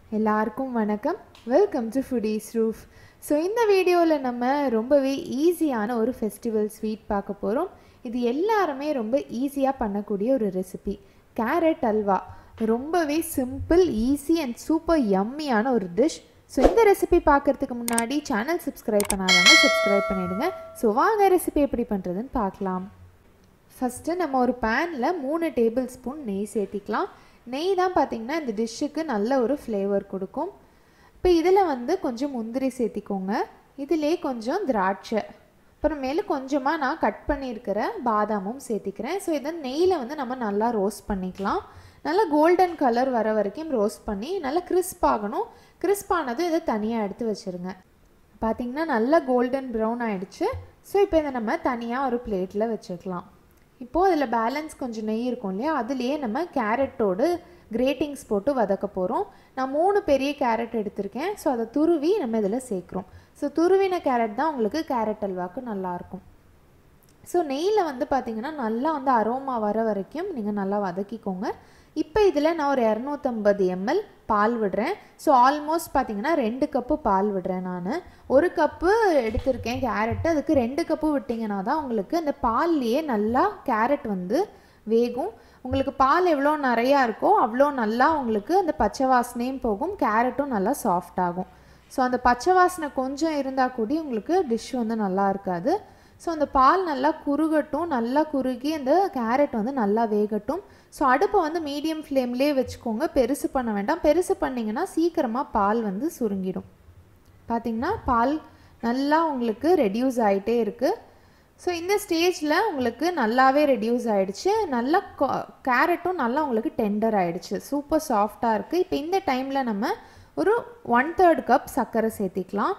எல்லாருக்கும் வணக்கம் welcome to Foodies Roof so இந்த வீடியோவில் நம்ம ரொம்பவே ஈஸியான ஒரு ஃபெஸ்டிவல் ஸ்வீட் பார்க்க போகிறோம் இது எல்லாருமே ரொம்ப ஈஸியாக பண்ணக்கூடிய ஒரு ரெசிபி கேரட் அல்வா ரொம்பவே சிம்பிள் ஈஸி அண்ட் சூப்பர் யம்மியான ஒரு டிஷ் ஸோ இந்த ரெசிபி பார்க்கறதுக்கு முன்னாடி சேனல் சப்ஸ்கிரைப் பண்ணாதவங்க சப்ஸ்கிரைப் பண்ணிடுங்க ஸோ வாங்க ரெசிபி எப்படி பண்ணுறதுன்னு பார்க்கலாம் ஃபஸ்ட்டு நம்ம ஒரு பேனில் மூணு டேபிள் ஸ்பூன் நெய் சேர்த்திக்கலாம் நெய் தான் பார்த்திங்கன்னா இந்த டிஷ்ஷுக்கு நல்ல ஒரு ஃப்ளேவர் கொடுக்கும் இப்போ இதில் வந்து கொஞ்சம் முந்திரி சேர்த்திக்கோங்க இதிலே கொஞ்சம் திராட்சை அப்புறமேலு கொஞ்சமாக நான் கட் பண்ணியிருக்கிற பாதாமும் சேர்த்திக்கிறேன் ஸோ இதை நெய்யில் வந்து நம்ம நல்லா ரோஸ்ட் பண்ணிக்கலாம் நல்லா கோல்டன் கலர் வர வரைக்கும் ரோஸ்ட் பண்ணி நல்லா கிறிஸ்ப் ஆகணும் கிறிஸ்ப் ஆனதும் இதை தனியாக எடுத்து வச்சுருங்க பார்த்திங்கன்னா நல்லா கோல்டன் ப்ரௌன் ஆகிடுச்சு ஸோ இப்போ இதை நம்ம தனியாக ஒரு பிளேட்டில் வச்சுக்கலாம் இப்போது அதில் பேலன்ஸ் கொஞ்சம் நெய் இருக்கும் இல்லையா அதுலேயே நம்ம கேரட்டோடு கிரேட்டிங்ஸ் போட்டு வதக்க போகிறோம் நான் மூணு பெரிய கேரட் எடுத்திருக்கேன் ஸோ அதை துருவி நம்ம இதில் சேர்க்குறோம் ஸோ துருவின கேரட் தான் உங்களுக்கு கேரட் அல்வாக்கு நல்லாயிருக்கும் ஸோ நெய்யில் வந்து பார்த்திங்கன்னா நல்லா வந்து அரோமா வர வரைக்கும் நீங்கள் நல்லா வதக்கிக்கோங்க இப்போ இதில் நான் ஒரு இரநூத்தம்பது எம்எல் பால் விடுறேன் ஸோ ஆல்மோஸ்ட் பார்த்தீங்கன்னா ரெண்டு கப்பு பால் விடுறேன் நான் ஒரு கப்பு எடுத்திருக்கேன் கேரட்டு அதுக்கு ரெண்டு கப்பு விட்டிங்கன்னா தான் உங்களுக்கு அந்த பால்லையே நல்லா கேரட் வந்து வேகும் உங்களுக்கு பால் எவ்வளோ நிறையா இருக்கோ அவ்வளோ நல்லா உங்களுக்கு அந்த பச்சை வாசனையும் போகும் கேரட்டும் நல்லா சாஃப்ட் ஆகும் ஸோ அந்த பச்சை வாசனை கொஞ்சம் இருந்தால் கூடி உங்களுக்கு டிஷ் வந்து நல்லா இருக்காது ஸோ அந்த பால் நல்லா குறுகட்டும் நல்லா குறுகி அந்த கேரட் வந்து நல்லா வேகட்டும் ஸோ அடுப்பை வந்து மீடியம் ஃப்ளேம்லேயே வச்சுக்கோங்க பெருசு பண்ண வேண்டாம் பெருசு பண்ணிங்கன்னா சீக்கிரமாக பால் வந்து சுருங்கிடும் பார்த்திங்கன்னா பால் நல்லா உங்களுக்கு ரெடியூஸ் ஆகிட்டே இருக்குது ஸோ இந்த ஸ்டேஜில் உங்களுக்கு நல்லாவே ரெடியூஸ் ஆகிடுச்சு நல்லா கேரட்டும் நல்லா உங்களுக்கு டெண்டர் ஆகிடுச்சு சூப்பர் சாஃப்டாக இருக்குது இப்போ இந்த டைமில் நம்ம ஒரு ஒன் தேர்ட் கப் சர்க்கரை சேர்த்திக்கலாம்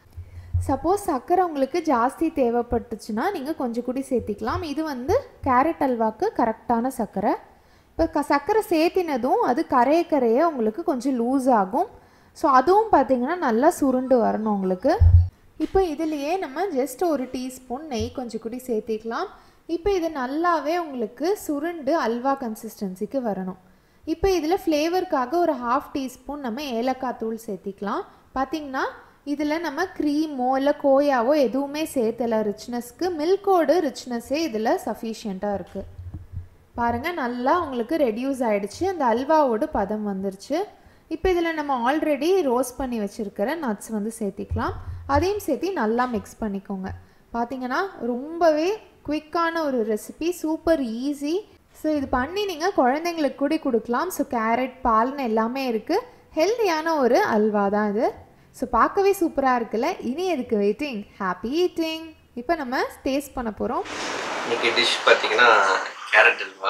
சப்போஸ் சர்க்கரை உங்களுக்கு ஜாஸ்தி தேவைப்பட்டுச்சுன்னா நீங்கள் கொஞ்சம் கூடி சேர்த்திக்கலாம் இது வந்து கேரட் அல்வாக்கு கரெக்டான சர்க்கரை இப்போ க சர்க்கரை சேர்த்தினதும் அது கரைய கரைய உங்களுக்கு கொஞ்சம் லூஸ் ஆகும் ஸோ அதுவும் பார்த்திங்கன்னா நல்லா சுருண்டு வரணும் உங்களுக்கு இப்போ இதுலேயே நம்ம ஜஸ்ட் ஒரு டீஸ்பூன் நெய் கொஞ்சம் கூடி சேர்த்திக்கலாம் இப்போ இது நல்லாவே உங்களுக்கு சுருண்டு அல்வா கன்சிஸ்டன்சிக்கு வரணும் இப்போ இதில் ஃப்ளேவருக்காக ஒரு ஹாஃப் டீஸ்பூன் நம்ம ஏலக்காய் தூள் சேர்த்திக்கலாம் பார்த்திங்கன்னா இதில் நம்ம க்ரீமோ இல்லை கோயாவோ எதுவுமே சேர்த்தலை ரிச்னஸ்க்கு மில்கோடு ரிச்னஸ்ஸே இதில் சஃபிஷியண்ட்டாக இருக்குது பாருங்கள் நல்லா உங்களுக்கு ரெடியூஸ் ஆகிடுச்சு அந்த அல்வாவோட பதம் வந்துருச்சு இப்போ இதில் நம்ம ஆல்ரெடி ரோஸ்ட் பண்ணி வச்சுருக்கிற நட்ஸ் வந்து சேர்த்திக்கலாம் அதையும் சேர்த்தி நல்லா மிக்ஸ் பண்ணிக்கோங்க பார்த்தீங்கன்னா ரொம்பவே குவிக்கான ஒரு ரெசிபி சூப்பர் ஈஸி ஸோ இது பண்ணி நீங்கள் குழந்தைங்களுக்கு கூட கொடுக்கலாம் ஸோ கேரட் பால்னு எல்லாமே இருக்குது ஹெல்த்தியான ஒரு அல்வா தான் இது ஸோ பார்க்கவே சூப்பராக இருக்குல்ல இனி எதுக்கு வெயிட்டிங் ஹாப்பி ஈட்டிங் இப்போ நம்ம டேஸ்ட் பண்ண போகிறோம் இன்னைக்கு டிஷ் பார்த்தீங்கன்னா கேரட் அல்வா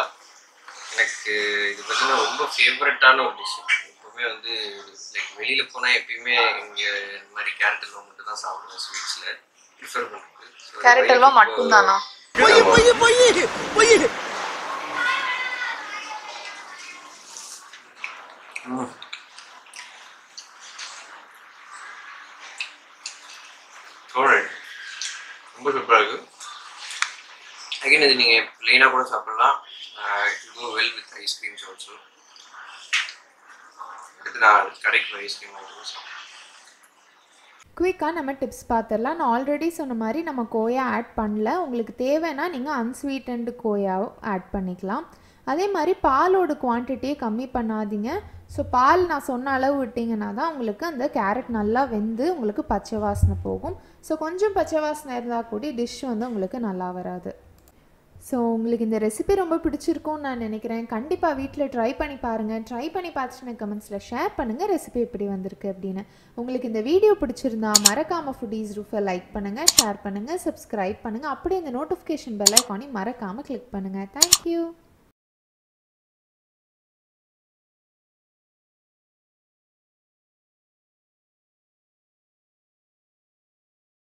எனக்கு இது பார்த்தீங்கன்னா ரொம்ப ஃபேவரட்டான ஒரு டிஷ் எப்பவுமே வந்து லைக் வெளியில் போனால் எப்பயுமே இங்கே இந்த மாதிரி கேரட் அல்வா மட்டும் தான் சாப்பிடுவேன் ஸ்வீட்ஸில் ப்ரிஃபர் பண்ணுறது So, கேரட் அல்வா மட்டும்தானா ம். Alright. ரொம்ப சூப்பராக இருக்கு அகைன் இது நீங்கள் ப்ளெயினாக கூட சாப்பிடலாம் go well with ice creams also அடுத்து நான் கடைக்கு ஐஸ்கிரீம் வாங்கிட்டு சாப்பிடுவேன் குயிக்காக நம்ம டிப்ஸ் பார்த்துடலாம் நான் ஆல்ரெடி சொன்ன மாதிரி நம்ம கோயா ஆட் பண்ணல உங்களுக்கு தேவைன்னா நீங்கள் அன்ஸ்வீட்டன்டு கோயாவும் ஆட் பண்ணிக்கலாம் அதே மாதிரி பாலோட குவான்டிட்டியை கம்மி பண்ணாதீங்க ஸோ பால் நான் சொன்ன அளவு விட்டிங்கன்னா தான் உங்களுக்கு அந்த கேரட் நல்லா வெந்து உங்களுக்கு பச்சை வாசனை போகும் ஸோ கொஞ்சம் பச்சை வாசனை இருந்தால் கூடி டிஷ் வந்து உங்களுக்கு நல்லா வராது ஸோ உங்களுக்கு இந்த ரெசிபி ரொம்ப பிடிச்சிருக்கும்னு நான் நினைக்கிறேன் கண்டிப்பாக வீட்டில் ட்ரை பண்ணி பாருங்கள் ட்ரை பண்ணி பார்த்துட்டு எனக்கு கமெண்ட்ஸில் ஷேர் பண்ணுங்கள் ரெசிபி எப்படி வந்திருக்கு அப்படின்னு உங்களுக்கு இந்த வீடியோ பிடிச்சிருந்தா மறக்காமல் ஃபுட்டீஸ் ரூஃபை லைக் பண்ணுங்கள் ஷேர் பண்ணுங்கள் சப்ஸ்கிரைப் பண்ணுங்கள் அப்படியே இந்த நோட்டிஃபிகேஷன் பெல் ஐக்கானையும் மறக்காமல் கிளிக் பண்ணுங்கள் தேங்க்யூ